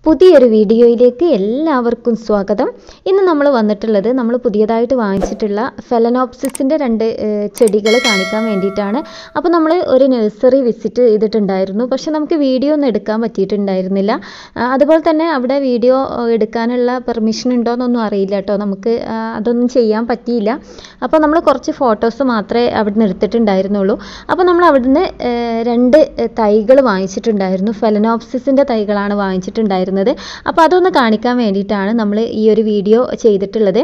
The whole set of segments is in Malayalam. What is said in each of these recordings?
പുതിയൊരു വീഡിയോയിലേക്ക് എല്ലാവർക്കും സ്വാഗതം ഇന്ന് നമ്മൾ വന്നിട്ടുള്ളത് നമ്മൾ പുതിയതായിട്ട് വാങ്ങിച്ചിട്ടുള്ള ഫെലനോപ്സിസിൻ്റെ രണ്ട് ചെടികൾ കാണിക്കാൻ വേണ്ടിയിട്ടാണ് അപ്പോൾ നമ്മൾ ഒരു നഴ്സറി വിസിറ്റ് ചെയ്തിട്ടുണ്ടായിരുന്നു പക്ഷെ നമുക്ക് വീഡിയോ ഒന്നും എടുക്കാൻ പറ്റിയിട്ടുണ്ടായിരുന്നില്ല ആ, അതുപോലെ തന്നെ അവിടെ വീഡിയോ എടുക്കാനുള്ള പെർമിഷൻ ഉണ്ടോ എന്നൊന്നും അറിയില്ല കേട്ടോ നമുക്ക് ആ, അതൊന്നും ചെയ്യാൻ പറ്റിയില്ല അപ്പോൾ നമ്മൾ കുറച്ച് ഫോട്ടോസ് മാത്രമേ അവിടുന്ന് എടുത്തിട്ടുണ്ടായിരുന്നുള്ളൂ അപ്പോൾ നമ്മൾ അവിടുന്ന് ഏർ, രണ്ട് തൈകൾ വാങ്ങിച്ചിട്ടുണ്ടായിരുന്നു ഫെലനോപ്സിസിൻ്റെ തൈകളാണ് വാങ്ങിച്ചിട്ടുണ്ടായിരുന്നത് അപ്പോൾ അതൊന്ന് കാണിക്കാൻ വേണ്ടിയിട്ടാണ് നമ്മൾ ഈ ഒരു വീഡിയോ ചെയ്തിട്ടുള്ളത്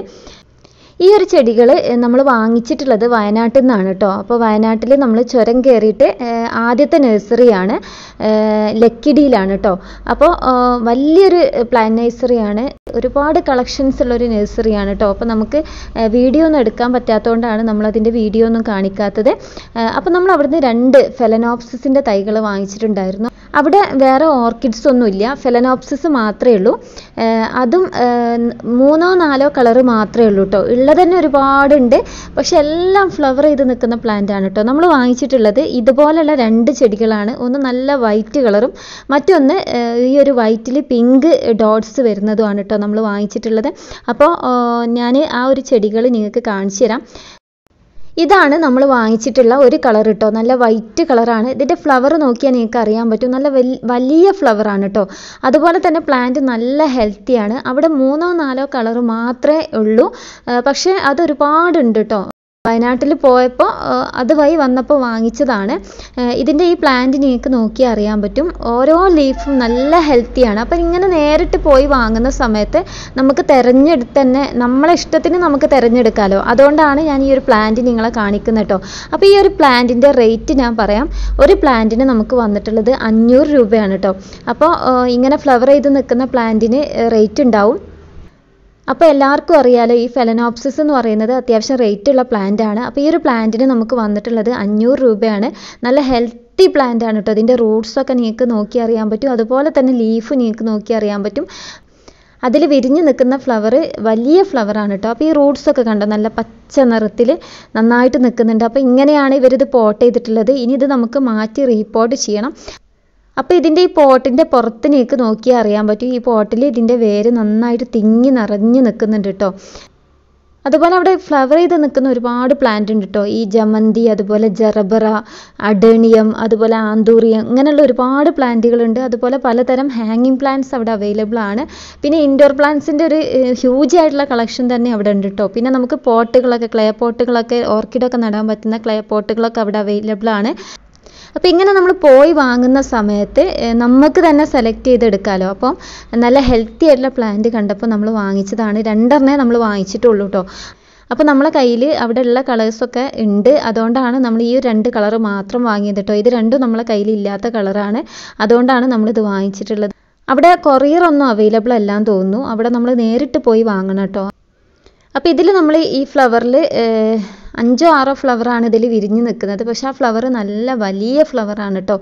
ഈ ഒരു ചെടികൾ നമ്മൾ വാങ്ങിച്ചിട്ടുള്ളത് വയനാട്ടിൽ നിന്നാണ് കേട്ടോ അപ്പോൾ വയനാട്ടിൽ നമ്മൾ ചുരം കയറിയിട്ട് ഏർ, ആദ്യത്തെ നഴ്സറിയാണ് ലക്കിടിയിലാണ് കേട്ടോ അപ്പോൾ ആ, വലിയൊരു പ്ലാന്റ് നഴ്സറിയാണ് ഒരുപാട് കളക്ഷൻസ് ഉള്ള ഒരു നഴ്സറിയാണ് കേട്ടോ അപ്പോൾ നമുക്ക് വീഡിയോ ഒന്നും എടുക്കാൻ പറ്റാത്തതുകൊണ്ടാണ് നമ്മളതിൻ്റെ വീഡിയോ ഒന്നും കാണിക്കാത്തത് അപ്പോൾ നമ്മൾ അവിടുന്ന് രണ്ട് ഫെലനോപ്സിസിൻ്റെ തൈകൾ വാങ്ങിച്ചിട്ടുണ്ടായിരുന്നു അവിടെ വേറെ ഓർക്കിഡ്സ് ഒന്നുമില്ല ഫെലനോപ്സിസ് മാത്രമേ ഉള്ളൂ ഏർ അതും ഏർ മൂന്നോ നാലോ കളറ് മാത്രമേ ഉള്ളൂ കേട്ടോ ഉള്ളത് തന്നെ ഒരുപാടുണ്ട് പക്ഷെ എല്ലാം ഫ്ലവർ ചെയ്ത് നിൽക്കുന്ന പ്ലാന്റ് ആണ് കേട്ടോ നമ്മൾ വാങ്ങിച്ചിട്ടുള്ളത് ഇതുപോലെയുള്ള രണ്ട് ചെടികളാണ് ഒന്ന് നല്ല വൈറ്റ് കളറും മറ്റൊന്ന് ഏർ ഈ ഒരു വൈറ്റിൽ പിങ്ക് ഡോട്ട്സ് വരുന്നതുമാണ് കേട്ടോ നമ്മൾ വാങ്ങിച്ചിട്ടുള്ളത് അപ്പോൾ ഞാൻ ആ ഒരു ചെടികൾ നിങ്ങൾക്ക് കാണിച്ചു തരാം ഇതാണ് നമ്മൾ വാങ്ങിച്ചിട്ടുള്ള ഒരു കളർ കേട്ടോ നല്ല വൈറ്റ് കളറാണ് ഇതിൻ്റെ ഫ്ലവർ നോക്കിയാൽ നിങ്ങൾക്ക് അറിയാൻ പറ്റും നല്ല വൽ- വലിയ ഫ്ലവറാണ് കേട്ടോ അതുപോലെ തന്നെ പ്ലാന്റ് നല്ല ഹെൽത്തിയാണ് അവിടെ മൂന്നോ നാലോ കളർ മാത്രമേ ഉള്ളൂ ആ, പക്ഷേ അത് ഒരുപാടുണ്ട് കേട്ടോ വയനാട്ടിൽ പോയപ്പോൾ അതുവഴി വന്നപ്പോൾ വാങ്ങിച്ചതാണ് ഏർ ഇതിൻ്റെ ഈ പ്ലാന്റ് നിങ്ങൾക്ക് നോക്കി അറിയാൻ പറ്റും ഓരോ ലീഫും നല്ല ഹെൽത്തിയാണ് അപ്പം ഇങ്ങനെ നേരിട്ട് പോയി വാങ്ങുന്ന സമയത്ത് നമുക്ക് തിരഞ്ഞെടുത്ത് തന്നെ നമ്മളെ ഇഷ്ടത്തിന് നമുക്ക് തിരഞ്ഞെടുക്കാമല്ലോ അതുകൊണ്ടാണ് ഞാൻ ഈ ഒരു പ്ലാന്റ് നിങ്ങളെ കാണിക്കുന്നത് കേട്ടോ അപ്പോൾ ഈ ഒരു പ്ലാന്റിൻ്റെ റേറ്റ് ഞാൻ പറയാം ഒരു പ്ലാന്റിന് നമുക്ക് വന്നിട്ടുള്ളത് അഞ്ഞൂറ് രൂപയാണ് കേട്ടോ അപ്പോൾ ഇങ്ങനെ ഫ്ലവർ ചെയ്ത് നിൽക്കുന്ന പ്ലാന്റിന് റേറ്റ് ഉണ്ടാവും അപ്പോൾ എല്ലാവർക്കും അറിയാലോ ഈ ഫെലനോപ്സിസ് എന്ന് പറയുന്നത് അത്യാവശ്യം റേറ്റ് ഉള്ള പ്ലാന്റ് ആണ് അപ്പോൾ ഈ ഒരു പ്ലാന്റിന് നമുക്ക് വന്നിട്ടുള്ളത് അഞ്ഞൂറ് രൂപയാണ് നല്ല ഹെൽത്തി പ്ലാന്റ് ആണ് കേട്ടോ ഇതിൻ്റെ റൂട്ട്സ് ഒക്കെ നിങ്ങൾക്ക് നോക്കി അറിയാൻ പറ്റും അതുപോലെ തന്നെ ലീഫ് നിങ്ങൾക്ക് നോക്കി അറിയാൻ പറ്റും അതിൽ വിരിഞ്ഞ് നിൽക്കുന്ന ഫ്ലവർ വലിയ ഫ്ലവറാണ് കേട്ടോ അപ്പോൾ ഈ റൂട്ട്സ് ഒക്കെ കണ്ടോ നല്ല പച്ച നിറത്തിൽ നന്നായിട്ട് നിൽക്കുന്നുണ്ട് അപ്പോൾ ഇങ്ങനെയാണ് ഇവരിത് പോട്ട് ചെയ്തിട്ടുള്ളത് ഇനി ഇത് നമുക്ക് മാറ്റി റീപോർട്ട് ചെയ്യണം അപ്പോൾ ഇതിൻ്റെ ഈ പോട്ടിൻ്റെ പുറത്ത് നിങ്ങൾക്ക് നോക്കിയാൽ അറിയാൻ പറ്റും ഈ പോട്ടിൽ ഇതിൻ്റെ വേര് നന്നായിട്ട് തിങ്ങി നിറഞ്ഞ് നിൽക്കുന്നുണ്ട് കേട്ടോ അതുപോലെ അവിടെ ഫ്ലവർ ചെയ്ത് നിൽക്കുന്ന ഒരുപാട് പ്ലാന്റ് ഉണ്ട് കേട്ടോ ഈ ജമന്തി അതുപോലെ ജറബറ അഡേണിയം അതുപോലെ ആന്തൂറിയം ഇങ്ങനെയുള്ള ഒരുപാട് പ്ലാന്റുകളുണ്ട് അതുപോലെ പലതരം ഹാങ്ങിങ് പ്ലാന്റ്സ് അവിടെ അവൈലബിൾ ആണ് പിന്നെ ഇൻഡോർ പ്ലാന്റ്സിൻ്റെ ഒരു ഹ്യൂജ് ആയിട്ടുള്ള കളക്ഷൻ തന്നെ അവിടെ ഉണ്ട് കേട്ടോ പിന്നെ നമുക്ക് പോട്ടുകളൊക്കെ ക്ലേ പോട്ടുകളൊക്കെ ഓർക്കിഡൊക്കെ നടാൻ പറ്റുന്ന ക്ലേ പോട്ടുകളൊക്കെ അവിടെ അവൈലബിൾ ആണ് അപ്പോൾ ഇങ്ങനെ നമ്മൾ പോയി വാങ്ങുന്ന സമയത്ത് ഏർ നമുക്ക് തന്നെ സെലക്ട് ചെയ്തെടുക്കാമല്ലോ അപ്പം നല്ല ഹെൽത്തി ആയിട്ടുള്ള പ്ലാന്റ് കണ്ടപ്പോൾ നമ്മൾ വാങ്ങിച്ചതാണ് രണ്ടെണ്ണേ നമ്മൾ വാങ്ങിച്ചിട്ടുള്ളൂ കേട്ടോ അപ്പോൾ നമ്മളെ കയ്യിൽ അവിടെ ഉള്ള കളേഴ്സൊക്കെ ഉണ്ട് അതുകൊണ്ടാണ് നമ്മൾ ഈ ഒരു രണ്ട് കളർ മാത്രം വാങ്ങിയത് കേട്ടോ ഇത് രണ്ടും നമ്മളെ കയ്യിൽ ഇല്ലാത്ത കളറാണ് അതുകൊണ്ടാണ് നമ്മളിത് വാങ്ങിച്ചിട്ടുള്ളത് അവിടെ കൊറിയർ ഒന്നും അവൈലബിൾ അല്ലാന്ന് തോന്നുന്നു അവിടെ നമ്മൾ നേരിട്ട് പോയി വാങ്ങണം കേട്ടോ അപ്പോൾ ഇതിൽ നമ്മൾ ഈ ഫ്ലവറിൽ അഞ്ചോ ആറോ ഫ്ലവറാണ് ഇതിൽ വിരിഞ്ഞ് നിൽക്കുന്നത് പക്ഷെ ആ ഫ്ലവർ നല്ല വലിയ ഫ്ലവറാണ് കേട്ടോ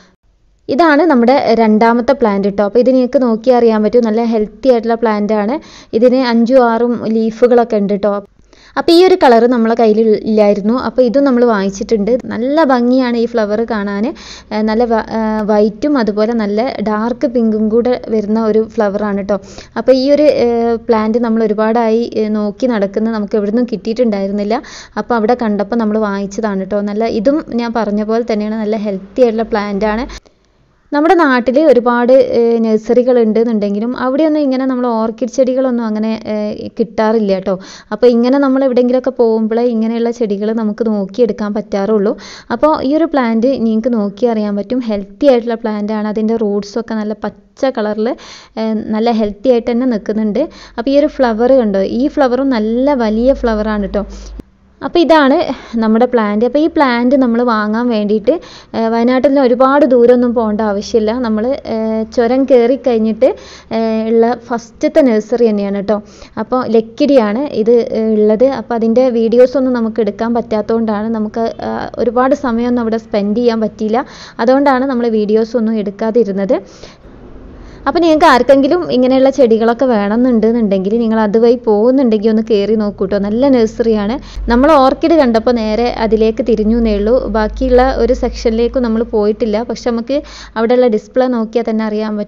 ഇതാണ് നമ്മുടെ രണ്ടാമത്തെ പ്ലാന്റ് കേട്ടോ അപ്പോൾ ഇത് നിങ്ങൾക്ക് നോക്കി അറിയാൻ പറ്റും നല്ല ഹെൽത്തി ആയിട്ടുള്ള പ്ലാന്റ് ആണ് ഇതിന് അഞ്ചും ആറും ലീഫുകളൊക്കെ ഉണ്ട് കേട്ടോ അപ്പോൾ ഈ ഒരു കളർ നമ്മളെ കയ്യിൽ ഇല്ലായിരുന്നു അപ്പോൾ ഇതും നമ്മൾ വാങ്ങിച്ചിട്ടുണ്ട് നല്ല ഭംഗിയാണ് ഈ ഫ്ലവർ കാണാൻ ഏർ നല്ല വൈറ്റും അതുപോലെ നല്ല ഡാർക്ക് പിങ്കും കൂടെ വരുന്ന ഒരു ഫ്ലവറാണ് കേട്ടോ അപ്പോൾ ഈ ഒരു പ്ലാന്റ് നമ്മൾ ഒരുപാടായി ഏർ നോക്കി നടക്കുന്ന നമുക്ക് എവിടുന്നും കിട്ടിയിട്ടുണ്ടായിരുന്നില്ല അപ്പോൾ അവിടെ കണ്ടപ്പോൾ നമ്മൾ വാങ്ങിച്ചതാണ് കേട്ടോ നല്ല ഇതും ഞാൻ പറഞ്ഞ പോലെ തന്നെയാണ് നല്ല ഹെൽത്തി ആയിട്ടുള്ള പ്ലാന്റ് ആണ് നമ്മുടെ നാട്ടിൽ ഒരുപാട് നഴ്സറികൾ ഉണ്ടെന്നുണ്ടെങ്കിലും അവിടെയൊന്നും ഇങ്ങനെ നമ്മൾ ഓർക്കിഡ് ചെടികളൊന്നും അങ്ങനെ ഏർ കിട്ടാറില്ല കേട്ടോ അപ്പോൾ ഇങ്ങനെ നമ്മൾ എവിടെയെങ്കിലുമൊക്കെ പോകുമ്പോഴേ ഇങ്ങനെയുള്ള ചെടികൾ നമുക്ക് നോക്കിയെടുക്കാൻ പറ്റാറുള്ളൂ അപ്പോൾ ഈ ഒരു പ്ലാന്റ് നിങ്ങൾക്ക് നോക്കി അറിയാൻ പറ്റും ഹെൽത്തി ആയിട്ടുള്ള പ്ലാന്റ് ആണ് അതിൻ്റെ റൂട്ട്സ് ഒക്കെ നല്ല പച്ച കളറിൽ നല്ല ഹെൽത്തി ആയിട്ട് തന്നെ നിൽക്കുന്നുണ്ട് അപ്പോൾ ഈ ഒരു ഫ്ലവർ കണ്ടോ ഈ ഫ്ലവറും നല്ല വലിയ ഫ്ലവറാണ് കേട്ടോ അപ്പോൾ ഇതാണ് നമ്മുടെ പ്ലാന്റ് അപ്പോൾ ഈ പ്ലാന്റ് നമ്മൾ വാങ്ങാൻ വേണ്ടിയിട്ട് ഏർ വയനാട്ടിൽ നിന്ന് ഒരുപാട് ദൂരമൊന്നും പോകേണ്ട ആവശ്യമില്ല നമ്മൾ ചുരം കയറി കഴിഞ്ഞിട്ട് ഏർ ഉള്ള ഫസ്റ്റത്തെ നഴ്സറി തന്നെയാണ് കേട്ടോ അപ്പോൾ ലക്കിടിയാണ് ഇത് ഏർ ഉള്ളത് അപ്പോൾ അതിൻ്റെ വീഡിയോസ് ഒന്നും നമുക്ക് എടുക്കാൻ പറ്റാത്തതുകൊണ്ടാണ് നമുക്ക് ആ, ഒരുപാട് സമയമൊന്നും അവിടെ സ്പെൻഡ് ചെയ്യാൻ പറ്റിയില്ല അതുകൊണ്ടാണ് നമ്മൾ വീഡിയോസ് ഒന്നും എടുക്കാതിരുന്നത് അപ്പോൾ നിങ്ങൾക്ക് ആർക്കെങ്കിലും ഇങ്ങനെയുള്ള ചെടികളൊക്കെ വേണമെന്നുണ്ടെന്നുണ്ടെങ്കിൽ നിങ്ങൾ അതുവഴി പോകുന്നുണ്ടെങ്കിൽ ഒന്ന് കയറി നോക്കൂ കേട്ടോ നല്ല നഴ്സറിയാണ് നമ്മൾ ഓർക്കിഡ് കണ്ടപ്പോൾ നേരെ അതിലേക്ക് തിരിഞ്ഞു എന്നേ ഉള്ളൂ ബാക്കിയുള്ള ഒരു സെക്ഷനിലേക്കും നമ്മൾ പോയിട്ടില്ല പക്ഷെ നമുക്ക് അവിടെയുള്ള ഡിസ്പ്ലേ നോക്കിയാൽ തന്നെ അറിയാൻ പറ്റും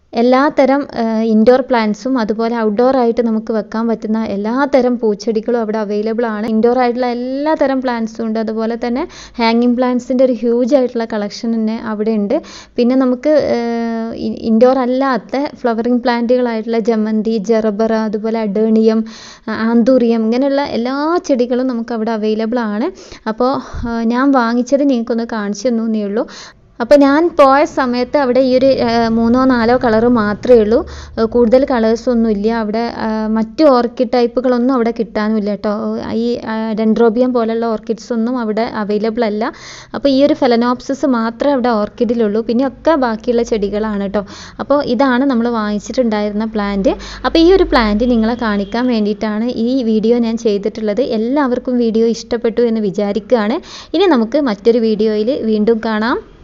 എല്ലാത്തരം ഇൻഡോർ പ്ലാന്റ്സും അതുപോലെ ഔട്ട്ഡോർ ആയിട്ട് നമുക്ക് വെക്കാൻ പറ്റുന്ന എല്ലാത്തരം പൂച്ചെടികളും അവിടെ അവൈലബിൾ ആണ് ഇൻഡോർ ആയിട്ടുള്ള എല്ലാത്തരം പ്ലാന്റ്സും ഉണ്ട് അതുപോലെ തന്നെ ഹാങ്ങിങ് പ്ലാന്റ്സിൻ്റെ ഒരു ഹ്യൂജ് ആയിട്ടുള്ള കളക്ഷൻ തന്നെ അവിടെ ഉണ്ട് പിന്നെ നമുക്ക് ഇൻഡോർ അല്ലാത്ത ഫ്ലവറിങ് പ്ലാന്റുകളായിട്ടുള്ള ജമന്തി ജെറബറ അതുപോലെ അഡേണിയം ആന്തൂറിയം ഇങ്ങനെയുള്ള എല്ലാ ചെടികളും നമുക്ക് അവിടെ അവൈലബിൾ ആണ് അപ്പോൾ ഞാൻ വാങ്ങിച്ചത് നിങ്ങൾക്കൊന്ന് കാണിച്ചു തന്നു എന്നേ ഉള്ളൂ അപ്പോൾ ഞാൻ പോയ സമയത്ത് അവിടെ ഈ ഒരു മൂന്നോ നാലോ കളറ് മാത്രമേ ഉള്ളൂ കൂടുതൽ കളേഴ്സ് ഒന്നും ഇല്ല അവിടെ മറ്റു ഓർക്കിഡ് ടൈപ്പുകളൊന്നും അവിടെ കിട്ടാനുമില്ല കേട്ടോ ഈ ഡെൻഡ്രോബിയം പോലുള്ള ഓർക്കിഡ്സ് ഒന്നും അവിടെ അവൈലബിൾ അല്ല അപ്പോൾ ഈ ഒരു ഫെലനോപ്സിസ് മാത്രമേ അവിടെ ഓർക്കിഡിലുള്ളൂ പിന്നെ ഒക്കെ ബാക്കിയുള്ള ചെടികളാണ് കേട്ടോ അപ്പോൾ ഇതാണ് നമ്മൾ വാങ്ങിച്ചിട്ടുണ്ടായിരുന്ന പ്ലാന്റ് അപ്പോൾ ഈ ഒരു പ്ലാന്റ് നിങ്ങളെ കാണിക്കാൻ വേണ്ടിയിട്ടാണ് ഈ വീഡിയോ ഞാൻ ചെയ്തിട്ടുള്ളത് എല്ലാവർക്കും വീഡിയോ ഇഷ്ടപ്പെട്ടു എന്ന് വിചാരിക്കുകയാണ് ഇനി നമുക്ക് മറ്റൊരു വീഡിയോയിൽ വീണ്ടും കാണാം